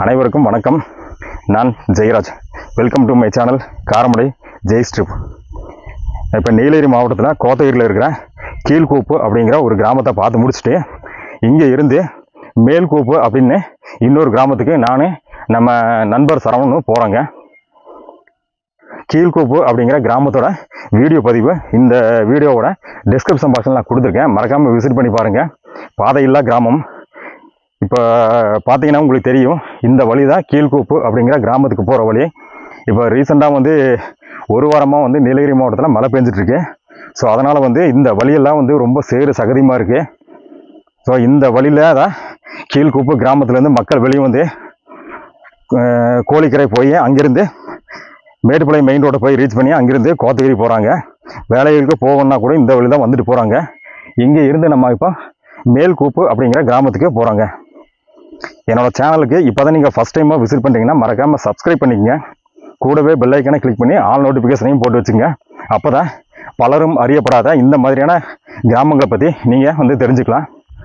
அனைவருக்கும் வணக்கம் நான் Jeyaraj welcome to my channel Karamadai Jai strip இப்போ நீலகிரி மாவட்டத்தில் கோத்தகிரியில் இருக்கிற கீழ்கூப்பு அப்படிங்கிற ஒரு கிராமத்தை பார்த்து முடிச்சுட்டு இங்கே இருந்து மேல்கூப்பு அப்படின்னு இன்னொரு கிராமத்துக்கு நான் நம்ம நண்பர் சரவணும் போகிறோங்க கீழ்கூப்பு அப்படிங்கிற கிராமத்தோட வீடியோ பதிவு இந்த வீடியோவோட டிஸ்கிரிப்ஷன் பாக்ஸில் நான் கொடுத்துருக்கேன் மறக்காமல் விசிட் பண்ணி பாருங்கள் பாதையில்லா கிராமம் இப்போ பார்த்தீங்கன்னா உங்களுக்கு தெரியும் இந்த வழி தான் கீழ்கூப்பு அப்படிங்கிற கிராமத்துக்கு போகிற வழி இப்போ ரீசெண்டாக வந்து ஒரு வாரமாக வந்து நீலகிரி மாவட்டத்தில் மழை பெஞ்சிட்ருக்கு ஸோ அதனால் வந்து இந்த வழியெல்லாம் வந்து ரொம்ப சேறு சகதியமாக இருக்குது ஸோ இந்த வழியில் தான் கீழ்கூப்பு கிராமத்துலேருந்து மக்கள் வெளியே வந்து அஹ், கோழிக்கரை போய் அங்கேருந்து மேட்டுப்பாளையம் மெயின் ரோட்டை போய் ரீச் பண்ணி அங்கேருந்து கோத்தகிரி போகிறாங்க வேலைகளுக்கு போகணுன்னா கூட இந்த வழி தான் வந்துட்டு போகிறாங்க இங்கே இருந்து நம்ம இப்போ மேல்கூப்பு அப்படிங்கிற கிராமத்துக்கு போகிறாங்க என்னோட சேனலுக்கு இப்போ தான் நீங்கள் ஃபஸ்ட் டைமாக விசிட் பண்ணுறீங்கன்னா மறக்காமல் சப்ஸ்கிரைப் பண்ணிக்கங்க கூடவே பெல் ஐக்கனை கிளிக் பண்ணி ஆல் நோட்டிஃபிகேஷனையும் போட்டு வச்சுங்க அப்போ தான் பலரும் அறியப்படாத இந்த மாதிரியான கிராமங்களை பற்றி நீங்கள் வந்து தெரிஞ்சுக்கலாம்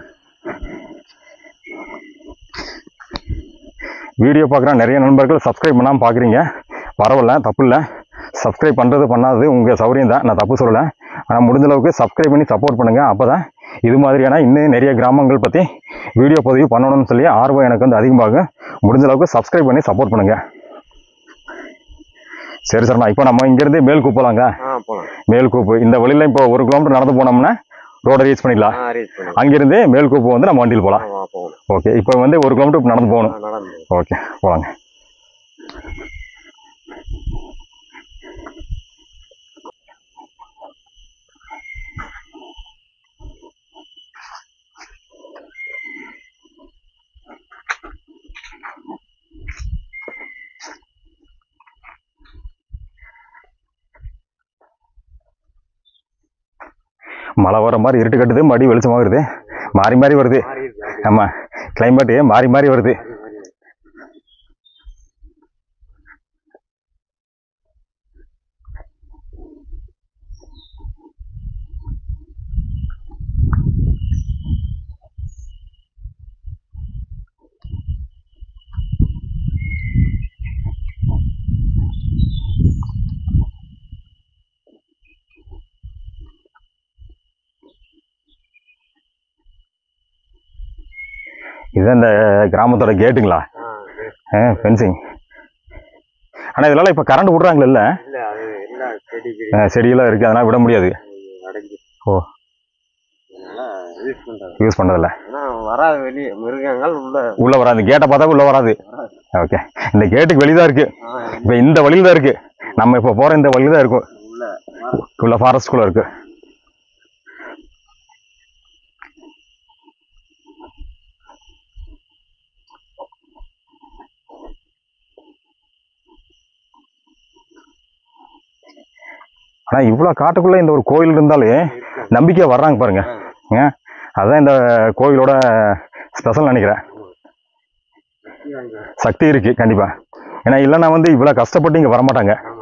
வீடியோ பார்க்குற நிறைய நண்பர்கள் சப்ஸ்கிரைப் பண்ணாமல் பார்க்குறீங்க பரவாயில்ல தப்பு இல்லை சப்ஸ்கிரைப் பண்ணுறது பண்ணாதது உங்கள் சௌரியம் தான் நான் தப்பு சொல்லலை ஆனால் முடிஞ்ச அளவுக்கு சப்ஸ்கிரைப் பண்ணி சப்போர்ட் பண்ணுங்கள் அப்போ தான் இது மாதிரியான இன்னும் நிறைய கிராமங்கள் பற்றி வீடியோ பதிவு பண்ணணும்னு சொல்லி ஆர்வம் எனக்கு வந்து அதிகமாகும் முடிஞ்ச அளவுக்கு சப்ஸ்கிரைப் பண்ணி சப்போர்ட் பண்ணுங்கள் சரி சார் இப்போ நம்ம இங்கேருந்து மேல்கூப் போகலாங்க ஆ போலாம் மேல்கூப்பு இந்த வழியில் இப்போ ஒரு கிலோமீட்டர் நடந்து போனோம்னா ரோடை ரீச் பண்ணிடலாம் ஆ ரீச் பண்ணி அங்கேருந்து மேல்கூப்பு வந்து நம்ம வண்டியில் போகலாம் ஆ போகணும் ஓகே இப்போ வந்து ஒரு கிலோமீட்டர் நடந்து ஆ, போகணும் நடந்து ஓகே போகலாங்க மழை வர மாதிரி இருட்டு கட்டுது மடி வெளிச்சமாக வருது மாறி மாறி வருது மாறி இருக்கு ஆமாம் கிளைமேட்டு மாறி மாறி வருது இதுதான் இந்த கிராமத்தோட கேட்டுங்களா ஆ இது- ஆ ஃபென்சிங் ஆனால் இதெல்லாம் இப்போ கரண்ட் விட்றாங்களே இல்ல அது என்ன செடி கிடி செடியெல்லாம் இருக்குது அதெல்லாம் விட முடியாது அடைஞ்சு ஓ அதனால யூஸ் பண்றது யூஸ் பண்ணுறதில்ல ஆனா வராது வெளியே மிருகங்கள் உள்ள உள்ளே வராது கேட்டை பார்த்தா உள்ளே வராது வராது ஓகே இந்த கேட்டுக்கு வெளியே தான் இருக்குது ஆ, இப்போ இந்த வழியில் தான் இருக்குது நம்ம இப்போ போகிற இந்த வழியில் தான் இருக்கும் உள்ள வராது. உள்ள ஃபாரஸ்ட்குள்ளே இருக்குது ஆனால் இவ்வளோ காட்டுக்குள்ளே இந்த ஒரு கோயில் இருந்தாலே இருக்கு. நம்பிக்கையாக வர்றாங்க பாருங்க ஏன் அதுதான் இந்த கோயிலோட ஸ்பெஷல் நினைக்கிறேன் சுத்தி வாங்க. சக்தி இருக்கு கண்டிப்பா ஏன்னா இல்லைன்னா வந்து இவ்வளோ கஷ்டப்பட்டு இங்கே வரமாட்டாங்க ஆமா.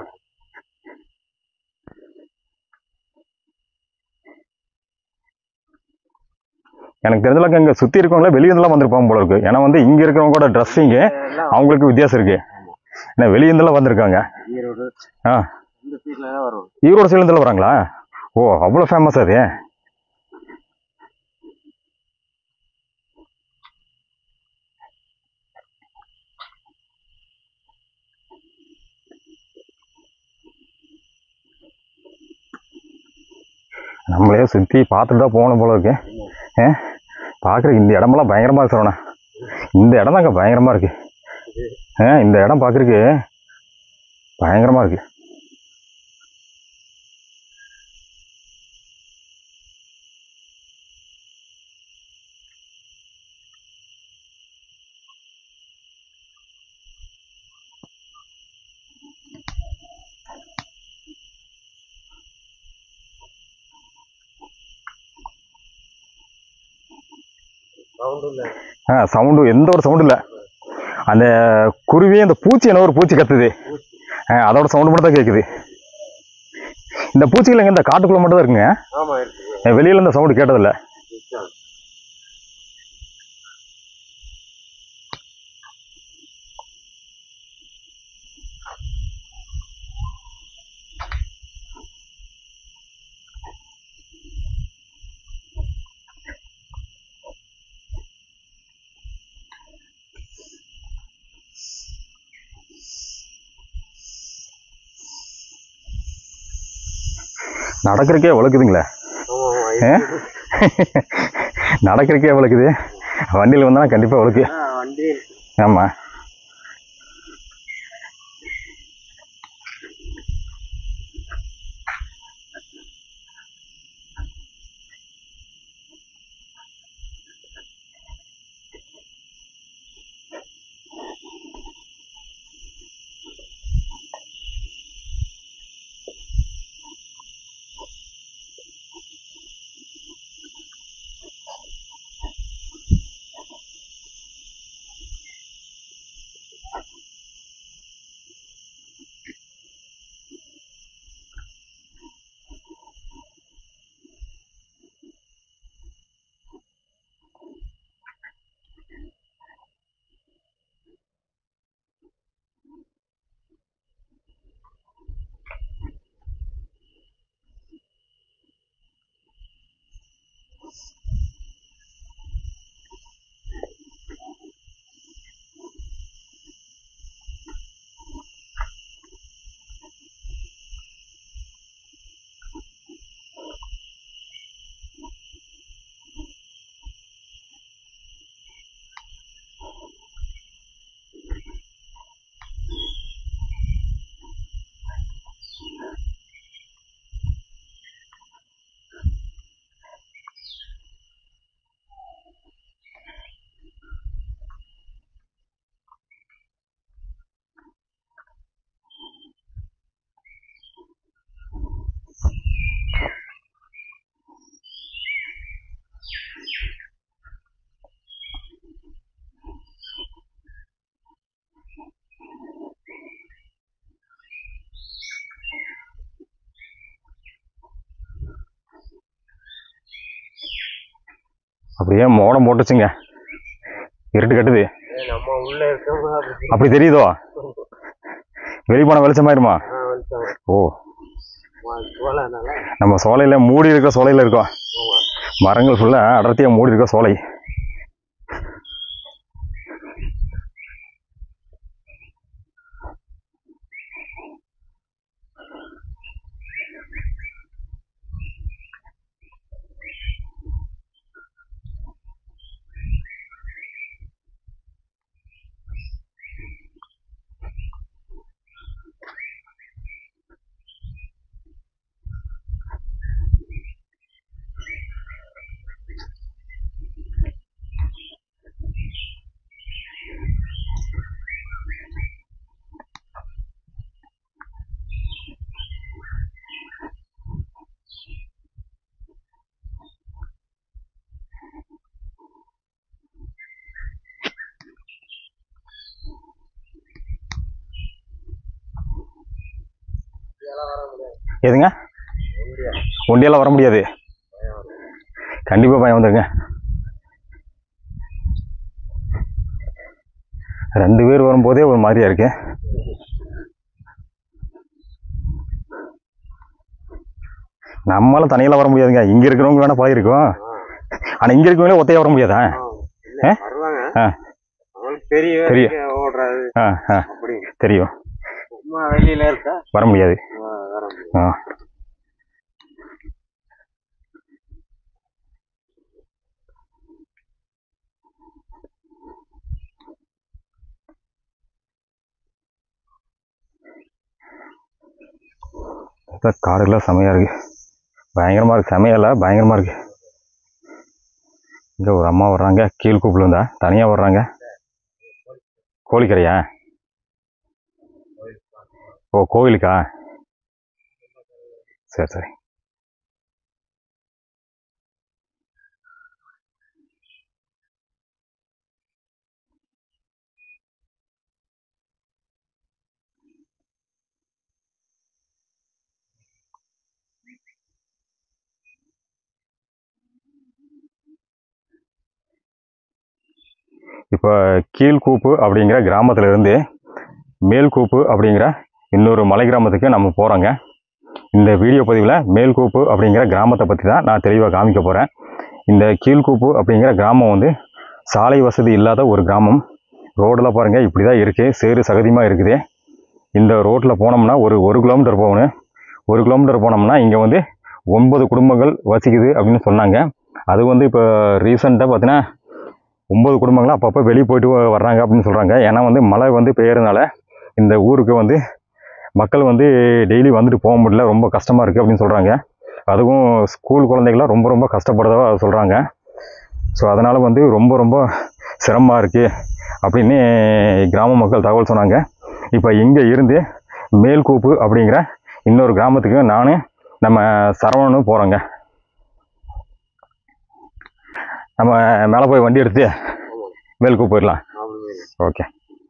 எனக்கு தெரிஞ்சளவுக்கு இங்கே சுற்றி இருக்கவங்களே வெளியேருந்துலாம் வந்திருப்பாங்க போல இருக்கு ஏன்னா வந்து இங்கே இருக்கிறவங்களோட ட்ரெஸ்ஸிங்கு எல்லாம் அவங்களுக்கு வித்தியாசம் இருக்கு ஏன்னா வெளியேருந்துலாம் வந்திருக்காங்க ஈரோடு ஆ இந்த சீட்ல தான் வரும் ஈரோடு சைட்லேருந்து வராங்களா ஓ அவ்வளோ ஃபேமஸ் அது நம்மளே சுற்றி பார்த்துட்டு தான் போகணும் போல இருக்கு ஏ பார்க்குற இந்த இடமெல்லாம் பயங்கரமாக இருக்கு சரவணா இந்த இடம் தாங்க பயங்கரமாக இருக்கு ஆ இந்த இடம் பார்க்குறக்கு பயங்கரமாக இருக்கு சவுண்ட் இல்ல ஆ சவுண்டு எந்த ஒரு சவுண்டும் இல்லை அந்த குருவி அந்த பூச்சி என்ன ஒரு பூச்சி கத்துது ஆ, அதோட சவுண்டு மட்டும் தான் கேட்குது இந்த பூச்சிகள் எங்க இந்த காட்டுக்குள்ள மட்டும் தான் இருக்குங்க ஆமா இருக்கு என் வெளியில இந்த சவுண்டு கேட்டதில்ல நிச்சயம். நடக்கிறக்கே வழுக்குதுங்களே ஆமா ஆமா ஆ? நடக்கிறக்கே வழுக்குது வண்டியில் வந்தால் கண்டிப்பாக வழுக்கு ஆ, வண்டி ஆமாம் அப்படியே மோடம் போட்டுச்சுங்க இருட்டு கட்டுது ஏ, நம்ம உள்ள இருக்கோம் அப்படி அப்படி தெரியுதோ வெளிப்பான வெளிச்சமாயிருமா ஆ, வந்துட்டோம். ஓ ஆ, சோளனால நம்ம சோலையில் மூடி இருக்கிற சோலையில் இருக்கோம் ஆமா மரங்கள் ஃபுல்லாக அடர்த்தியாக மூடி இருக்க சோலை இதெல்லாம் வர முடியாது எதுங்க ஒண்டியா ஒண்டியெல்லாம் வர முடியாது கண்டிப்பாக பயம் வந்துருங்க ரெண்டு பேர் வரும்போதே ஒரு மாதிரியா இருக்கு நம்மளால தனியெல்லாம் வர முடியாதுங்க இங்க இருக்கிறவங்க வேணா பழகிருக்கும் ஆ ஆனா இங்க இருக்கவங்களே ஒத்தையா வர முடியாதா ஆ, இல்ல, வருவாங்க ஆ. அவங்களுக்கு பெரிய பெரிய. ஓடுறது ஆ ஆ அப்படி தெரியும் சும்மா வெளியில இருக்கா வர முடியாது ஆ, வர முடியும் ஆ அதான் காடுலாம் செமையா இருக்கு பயங்கரமா இருக்கு செமையல்ல பயங்கரமா இருக்கு இங்க ஒரு அம்மா வர்றாங்க கீழ்கூப்பில் இருந்தா தனியா வர்றாங்க கோழிக்கரையா ஓ கோவிலுக்கா சரி சரி இப்போ கீழ்கூப்பு அப்படிங்கிற கிராமத்துல இருந்து மேல்கூப்பு அப்படிங்கிற இன்னொரு மலை கிராமத்துக்கு நம்ம போகிறோங்க இந்த வீடியோ பதிவில் மேல்கூப்பு அப்படிங்கிற கிராமத்தை பற்றி தான் நான் தெளிவாக காமிக்க போகிறேன் இந்த கீழ்கூப்பு அப்படிங்கிற கிராமம் வந்து சாலை வசதி இல்லாத ஒரு கிராமம் ரோடெல்லாம் பாருங்கள் இப்படி தான் இருக்குது சேறு சகதியமாக இருக்குது இந்த ரோட்டில் போனோம்னா ஒரு ஒரு கிலோமீட்டர் போகணும் ஒரு கிலோமீட்டர் போனோம்னா இங்கே வந்து ஒன்பது குடும்பங்கள் வசிக்குது அப்படின்னு சொன்னாங்க அது வந்து இப்போ ரீசெண்டாக பார்த்தீங்கன்னா ஒன்பது குடும்பங்களும் அப்பப்போ வெளியே போயிட்டு வ- வர்றாங்க அப்படின்னு சொல்கிறாங்க ஏன்னா வந்து மழை வந்து பெய்யறதுனால இந்த ஊருக்கு வந்து மக்கள் வந்து டெய்லி வந்துட்டு போக முடியல ரொம்ப கஷ்டமாக இருக்குது அப்படின்னு சொல்கிறாங்க அதுவும் ஸ்கூல் குழந்தைகள்லாம் ரொம்ப ரொம்ப கஷ்டப்படுறதா சொல்கிறாங்க ஸோ அதனால் வந்து ரொம்ப ரொம்ப சிரமமாக இருக்குது அப்படின்னு கிராம மக்கள் தகவல் சொன்னாங்க இப்போ இங்கே இருந்து மேல்கூப்பு அப்படிங்கிற இன்னொரு கிராமத்துக்கு நானும் நம்ம சரவணனும் போகிறோங்க நம்ம மேலே போய் வண்டி எடுத்து மேல்கூப்பு போயிடலாம் அப்படி ஓகே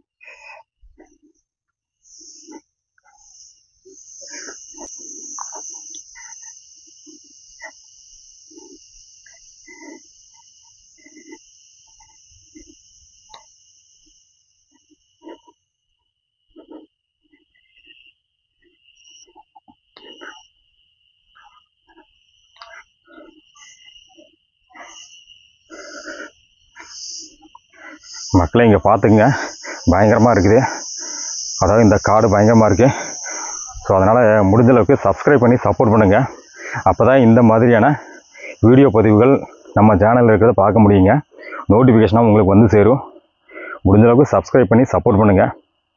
மக்களை இங்கே பார்த்துங்க பயங்கரமாக இருக்குது அதாவது இந்த காடு பயங்கரமாக இருக்குது ஸோ அதனால் முடிஞ்ச அளவுக்கு சப்ஸ்கிரைப் பண்ணி சப்போர்ட் பண்ணுங்கள் அப்போ தான் இந்த மாதிரியான வீடியோ பதிவுகள் நம்ம சேனலில் இருக்கிறத பார்க்க முடியுங்க நோட்டிஃபிகேஷனாக உங்களுக்கு வந்து சேரும் முடிஞ்ச அளவுக்கு சப்ஸ்கிரைப் பண்ணி சப்போர்ட் பண்ணுங்கள்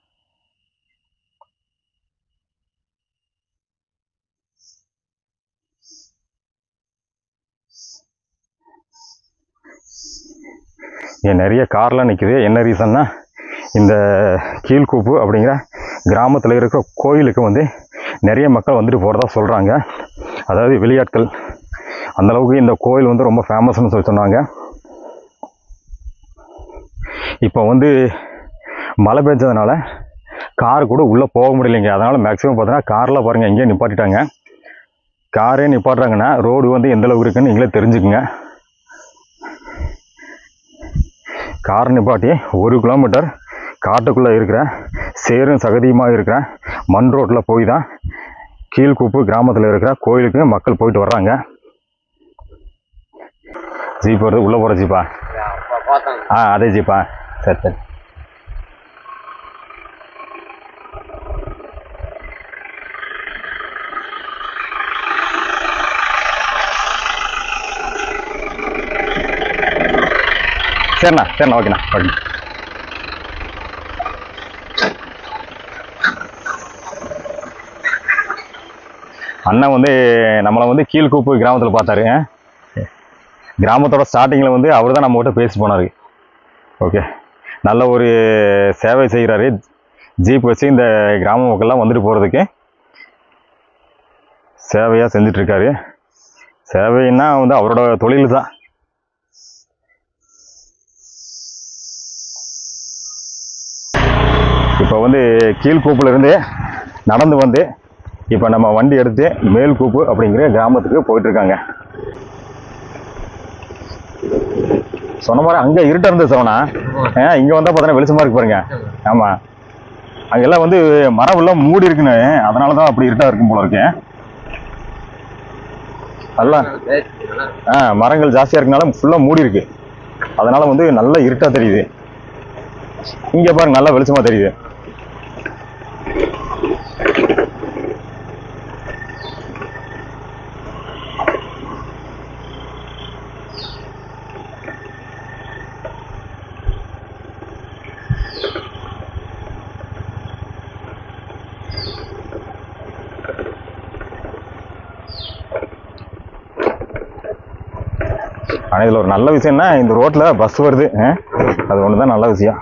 இங்கே நிறைய கார்லாம் நிற்குது என்ன ரீசன்னா இந்த கீழ்கூப்பு அப்படிங்கிற கிராமத்தில் இருக்கிற கோயிலுக்கு வந்து நிறைய மக்கள் வந்துட்டு போகிறதா சொல்கிறாங்க அதாவது வெளியாட்கள் அந்த அளவுக்கு இந்த கோயில் வந்து ரொம்ப ஃபேமஸ்னு சொல்லி சொன்னாங்க இப்போ வந்து மழை பெஞ்சதுனால கார் கூட உள்ளே போக முடியலைங்க அதனால் மேக்ஸிமம் பார்த்தீங்கன்னா காரில் பாருங்கள் எங்கேயும் நிப்பாட்டிட்டாங்க காரே நிப்பாட்டுறாங்கன்னா ரோடு வந்து எந்த அளவுக்கு இருக்குன்னு நீங்களே தெரிஞ்சுக்குங்க கார் நிப்பாட்டி ஒரு கிலோமீட்டர் காட்டுக்குள்ளே இருக்கிற சேரும் சகதியுமாக இருக்கிற மண் ரோட்டில் போய் தான் கீழ்கூப்பு கிராமத்தில் இருக்கிற கோயிலுக்கு மக்கள் போயிட்டு வர்றாங்க ஜீப் வருது உள்ளே போகிற ஜீப்பா அப்பா பார்த்தாங்க ஆ அதே ஜீப்பா சரி சரி சரிண்ணா சரிண்ணா ஓகேண்ணா ஓகே அண்ணன் வந்து நம்மளை வந்து கீழ்கூப்பு கிராமத்தில் பார்த்தாரு கிராமத்தோட ஸ்டார்டிங்கில் வந்து அவர் தான் நம்மகிட்ட பேசி போனார் ஓகே நல்ல ஒரு சேவை செய்கிறாரு ஜீப் வச்சு இந்த கிராம மக்கள்லாம் வந்துட்டு போகிறதுக்கு சேவையாக செஞ்சிட்ருக்காரு சேவைன்னா வந்து அவரோட தொழில் தான் இப்போ வந்து கீழ்கூப்புல இருந்து நடந்து வந்து இப்போ நம்ம வண்டி எடுத்து மேல்கூப்பு அப்படிங்கிற கிராமத்துக்கு போயிட்டு இருக்காங்க சொன்ன மாதிரி அங்கே இருட்ட இருந்தது சவனா இங்கே வந்தால் பார்த்தீங்கன்னா வெளிச்சமாக இருக்கு பாருங்க ஆமாம் அங்கெல்லாம் வந்து மரம் எல்லாம் மூடி இருக்குன்னு அதனால தான் அப்படி இருட்டாக இருக்கும் போல இருக்கு நல்லா ஆ மரங்கள் ஜாஸ்தியாக இருக்கனால ஃபுல்லாக மூடி இருக்கு அதனால வந்து நல்ல இருட்டாக தெரியுது இங்கே பாருங்க நல்லா வெளிச்சமாக தெரியுது ஆனால் இதில் ஒரு நல்ல விஷயம்னா இந்த ரோட்டில் பஸ் வருது ஆ? அது ஒன்று தான் நல்ல விஷயம்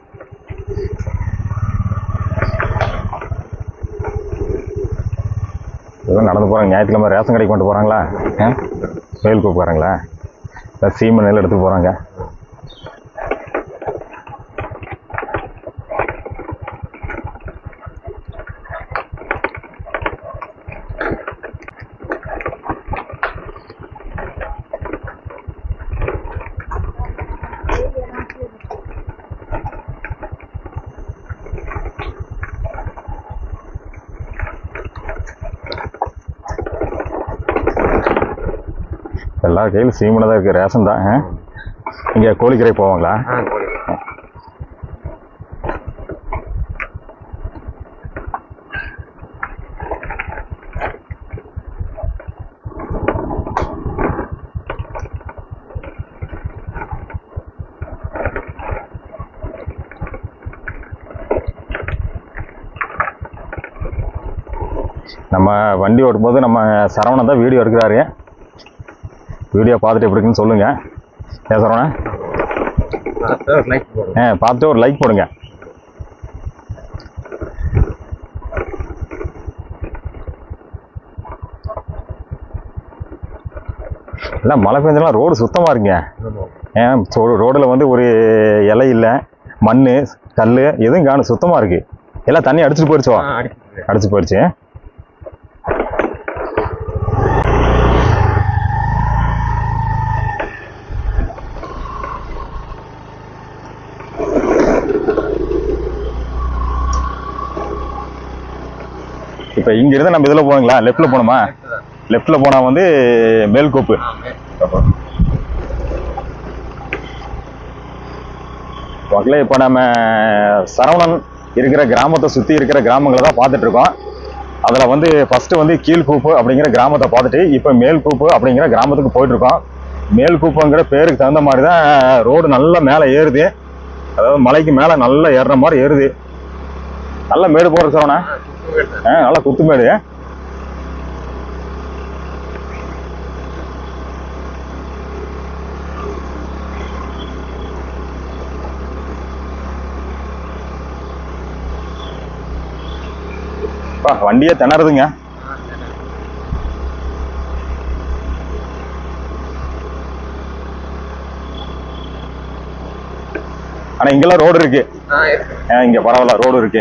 இதெல்லாம் நடந்து போகிறாங்க ஞாயிற்றுக்கிழமை ரேஷன் கடைக்கு கொண்டு போகிறாங்களா கோயில் கூப்பிட்றாங்களா இல்லை சீமை நெல் எடுத்து போகிறாங்க எல்லா கையிலும் சீமனை தான் இருக்குது ரேஷன் தான் இங்கே கோழிக்கரை போவாங்களா ஆ கோழி நம்ம வண்டி ஓட்டும்போது நம்ம சரவணன் தான் வீடியோ எடுக்கிறாரு வீடியோ பார்த்துட்டு எப்படி இருக்குன்னு சொல்லுங்கள் ஏன் சரவணன் லைக் போடுங்க ஆ பார்த்துட்டு ஒரு லைக் போடுங்க எல்லாம் மழை பெஞ்செல்லாம் ரோடு சுத்தமாக இருக்குங்க ஏன் ரோடில் வந்து ஒரு இலை இல்லை மண் கல் எதுவும் காணும் சுத்தமாக இருக்கு எல்லாம் தண்ணி அடிச்சுட்டு போயிடுச்சோ அடிச்சு போயிடுச்சு இப்போ இங்கிருந்து நம்ம இதில் போனீங்களா லெஃப்ட்டில் போகணுமா லெஃப்ட்டில் போனால் வந்து மேல்கோப்பு மக்களே இப்போ நம்ம சரவணன் இருக்கிற கிராமத்தை சுற்றி இருக்கிற கிராமங்களை தான் பார்த்துட்டு இருக்கோம் அதில் வந்து ஃபஸ்ட்டு வந்து கீழ்கூப்பு அப்படிங்கிற கிராமத்தை பார்த்துட்டு இப்போ மேல்கூப்பு அப்படிங்கிற கிராமத்துக்கு போயிட்டு இருக்கோம் மேல்கூப்புங்கிற பேருக்கு தகுந்த மாதிரி தான் ரோடு நல்லா மேலே ஏறுது அதாவது மலைக்கு மேலே நல்லா ஏறுற மாதிரி ஏறுது நல்ல மேடு போகிற சரவணா ஆ நல்லா குத்துமேடு அப்பா, வண்டியே திணறுதுங்க ஆனா இங்கெல்லாம் ரோடு இருக்கு ஆ, இங்க பரவாயில்ல ரோடு இருக்கு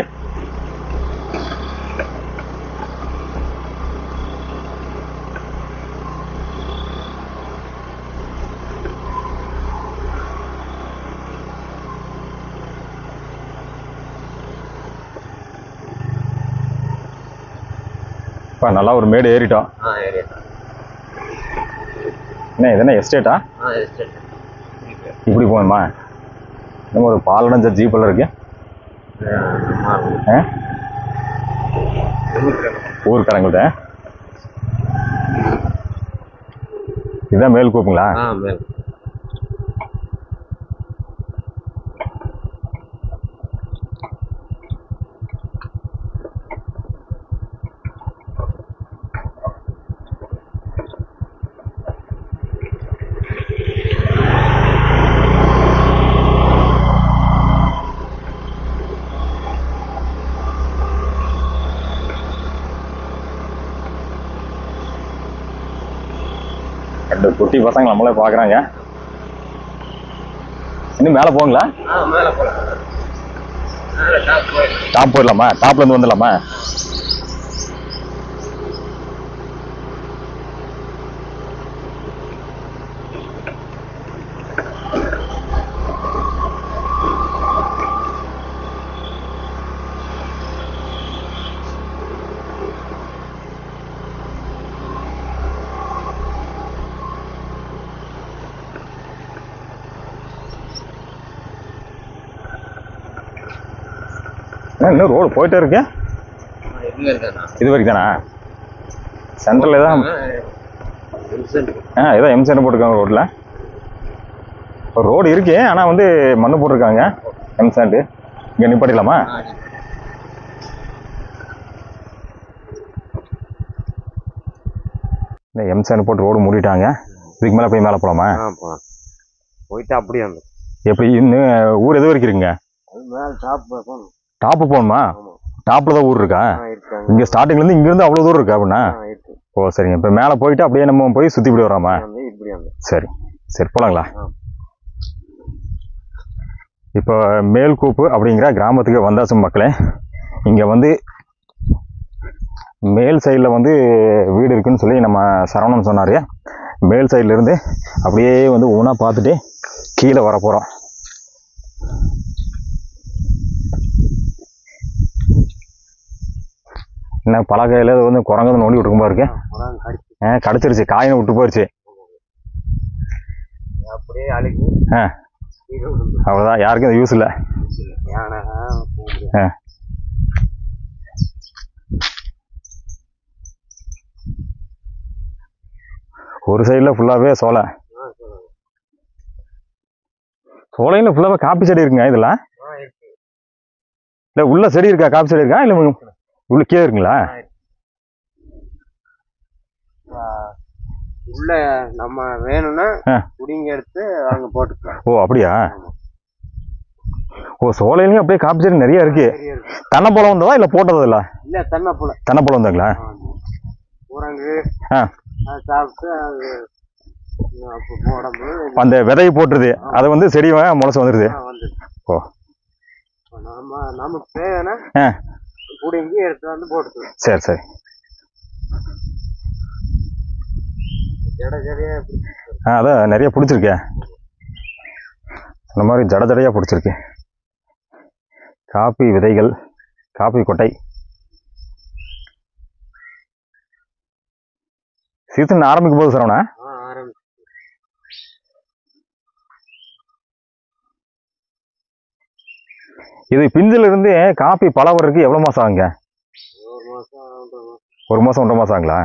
அப்பா, நல்லா ஒரு மேடு ஏறிட்டோம் என்ன இது என்ன எஸ்டேட்டா இப்படி போகணுமா இன்னும் ஒரு பாலடைஞ்ச ஜீப்பெல்லாம் இருக்கு ஆ ஊருக்காரங்கள்ட்ட இதுதான் மேல் கூப்புங்களா ரெண்டு குட்டி பசங்க நம்மளே பார்க்குறாங்க இன்னும் மேலே போங்களா டாப் போயிடலாமா டாப்ல இருந்து வந்துடலாமா என்ன, இன்னும் ரோடு போயிட்டே இருக்கு இது வரைக்கும் தானா சென்ட்ரல் தான் ஆ ஏதோ எம் சென்டர் போட்டிருக்காங்க ரோட்டில் ஒரு ரோடு இருக்கு ஆனால் வந்து மண்ணு போட்டிருக்காங்க எம் சாண்டு இங்கே நிப்பாட்டிக்கலாமா இந்த எம் சாண்டு போட்டு ரோடு மூடிட்டாங்க இதுக்கு மேலே போய் மேலே போகலாமா போயிட்டு அப்படியே வந்து எப்படி இன்னும் ஊர் எது வரைக்கும் இருக்குங்க அது மேல டாப் போகணும் டாப்பு போகணுமா ஆமா டாப்பில் தான் ஊர் இருக்கா ஆ, இருக்காங்க இங்கே ஸ்டார்டிங்லேருந்து இங்கேருந்து அவ்வளோ தூரம் இருக்கா அப்படின்னா ஆ, இருக்கு ஓ சரிங்க இப்போ மேலே போயிட்டு அப்படியே நம்ம போய் சுற்றி இப்படி வராமா வந்து இப்படி வந்து சரி சரி போலாங்களா ஆ. இப்போ மேல்கூப்பு அப்படிங்கிற கிராமத்துக்கு வந்தாச்சு மக்களே இங்கே வந்து மேல் சைடில் வந்து வீடு இருக்குன்னு சொல்லி நம்ம சரவணன் சொன்னார் மேல் சைடுல இருந்து அப்படியே வந்து ஒவ்வொன்றா பார்த்துட்டு கீழே வர போகிறோம் என்ன பலகையில் வந்து குரங்கு நோண்டி விட்டுருக்குமா இருக்கு புறாங்க கடிச்சு ஆ கடிச்சிருச்சு காயினை விட்டு போயிடுச்சு அப்படியே அழுகி ஆ கீழே விழுந்து அவ்வளோதான் யாருக்கும் இது யூஸ் இல்லை யானை போக முடியாது ஆ ஒரு சைடில் ஃபுல்லாகவே சோளை ஆ, சொல்லுங்க. சோலையில் ஃபுல்லாகவே காப்பி செடி இருக்குங்க இதில் ஆ, இருக்கு. இல்லை உள்ள செடி இருக்கா காப்பி செடி இருக்கா இல்லை உள்ள கீழே இருக்குங்களா ஆ, இருக்கு. உள்ள நம்ம வேணும்னா ஆ. குடிங்க எடுத்து அங்க போட்டுக்கலாம் ஓ அப்படியா ஆமா. ஓ சோலையிலையும் அப்படியே காப்பி செடி நிறைய இருக்கு சரியா இருக்கு. தென்னைப்பழம் வந்ததா இல்லை போட்டது இல்லை இல்ல தென்னப்புல தென்னைப்பழம் வந்தாங்களா குரங்கு ஆ. அது சாப்பிட்டு அது அப்போ உடம்பு அந்த விதையை போட்டுருது அது வந்து செடி முளைச்சு வந்துடுது வந்து ஓ. நம்ம நமக்கு தேவைன்னா ஆ. குடிங்கி எடுத்து வந்து போட்டுக்கலாம் சரி சரி ஜட ஜடையா இப்படி ஆ அதான் நிறைய பிடிச்சிருக்கே இந்த மாதிரி ஜட ஜடையாக பிடிச்சிருக்கு காப்பி விதைகள் காப்பி கொட்டை சீசன் ஆரம்பிக்கும் போது சரவணா ஆ, ஆரம்பிச்சு இது பிஞ்சில இருந்து காப்பி பழம் வர்றதுக்கு எவ்வளோ மாதம் ஆகுங்க ஒரு மாசம் ஒன்றரை மாசம் ஒரு மாதம் ஒன்றரை மாதம் ஆகுங்களா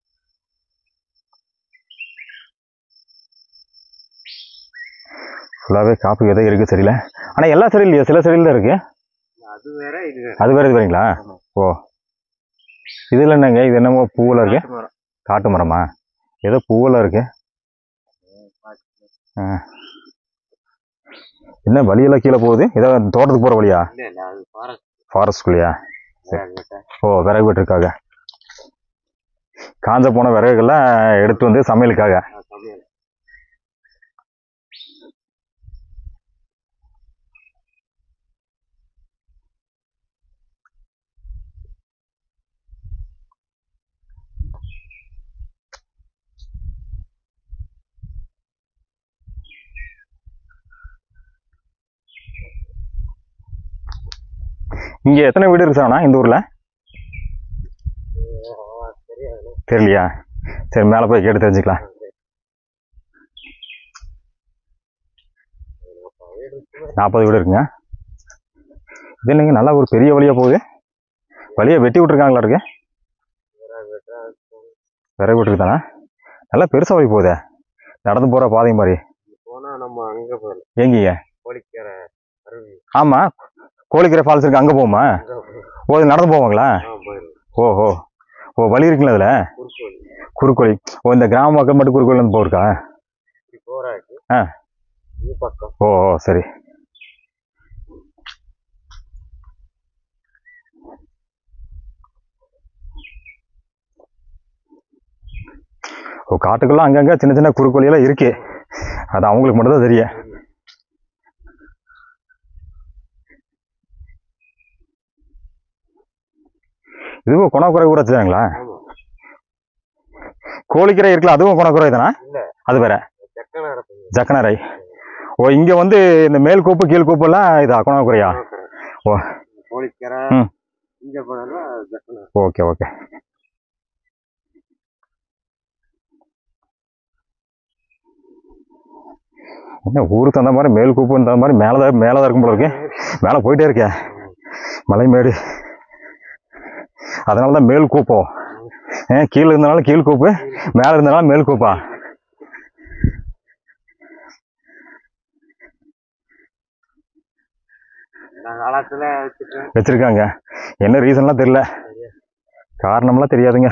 ஃபுல்லாகவே காப்பி விதை இருக்குது சரியில்ல ஆனால் எல்லா செடியும் இல்லையா சில செடியில் தான் இருக்குது அது வேற இது வேற அது வேறு இது வரீங்களா ஆமா. ஓ இதில் என்னங்க இது என்னமோ பூவில் இருக்கு காட்டு மரம். காட்டு மரமா ஏதோ பூவில் இருக்கு என்ன வழியெல்லாம் கீழே போகுது ஏதோ தோட்டத்துக்கு போகிற வழியா இல்ல இல்ல அது ஃபாரஸ்ட் ஃபாரஸ்ட்குள்ளேயா ஓ விறகு வெட்டுறதுக்காக காஞ்ச போன விறகுகள்லாம் எடுத்து வந்து சமையலுக்காக சமையல் இங்கே எத்தனை வீடு இருக்கு சார்ண்ணா இந்த ஊரில் தெரியாது தெரியலையா சரி மேலே போய் கேட்டு தெரிஞ்சுக்கலாம் நாற்பது வீடு இருக்குங்க இது என்னங்க நல்லா ஒரு பெரிய வழியாக போகுது வழியை வெட்டி விட்ருக்காங்களா இருக்கு விறகு விட்டுருக்கு தானே நல்லா பெருசாக வழி போகுதே நடந்து போகிற பாதை மாதிரி போனா நம்ம அங்க போயிடலாம் எங்கீங்க கோழிக்கரை அருவி ஆமாம் கோழிக்கரை ஃபால்ஸ் இருக்கு அங்கே போகுமா அங்க போயிடலாம் ஓ இது நடந்து போவாங்களா ஆ போயிடலாம் ஓஹோ ஓ வழி இருக்குங்களா அதில் குறுக்கோழி குறுக்கோழி ஓ இந்த கிராம மக்கள் மட்டும் குறுக்கோழிலேருந்து போயிருக்கா இப்படி போறாக்கு ஆ. இது பக்கம் ஓ ஓ சரி ஓ காட்டுக்குள்ள அங்கங்க சின்ன சின்ன குறுக்கோழியெல்லாம் இருக்கு அது அவங்களுக்கு மட்டும் தான் தெரியும் இதுவும் குணக்குறை ஊராட்சி தானுங்களா ஆமா கோழிக்கரை இருக்குல்ல அதுவும் குணக்குறை தானா இல்ல. அது வேற செக்கன நடத்துங்க ஜக்கனரை ஓ இங்க வந்து இந்த மேல் கோப்பு கீழ் கோப்பு எல்லாம் இதா குணக்குறையா ஓ. கோழிக்கரை ம். இங்க போனா செக்கன ஓகே ஓகே என்ன ஊருக்கு தகுந்த மாதிரி மேல் கூப்புன்னு தகுந்த மாதிரி மேலே தான் மேலே தான் இருக்கும் போல இருக்கு மேலே போயிட்டே இருக்கேன் மலைமேடு அதனால தான் மேல் கூப்பம் ஏன் கீழே இருந்தனால கீழ் கூப்பு மேலே இருந்தனால மேல் கூப்பா நான் காலத்துல வச்சுட்டேன் வச்சிருக்காங்க என்ன ரீசன்லாம் தெரியல காரணம்லாம் தெரியாதுங்க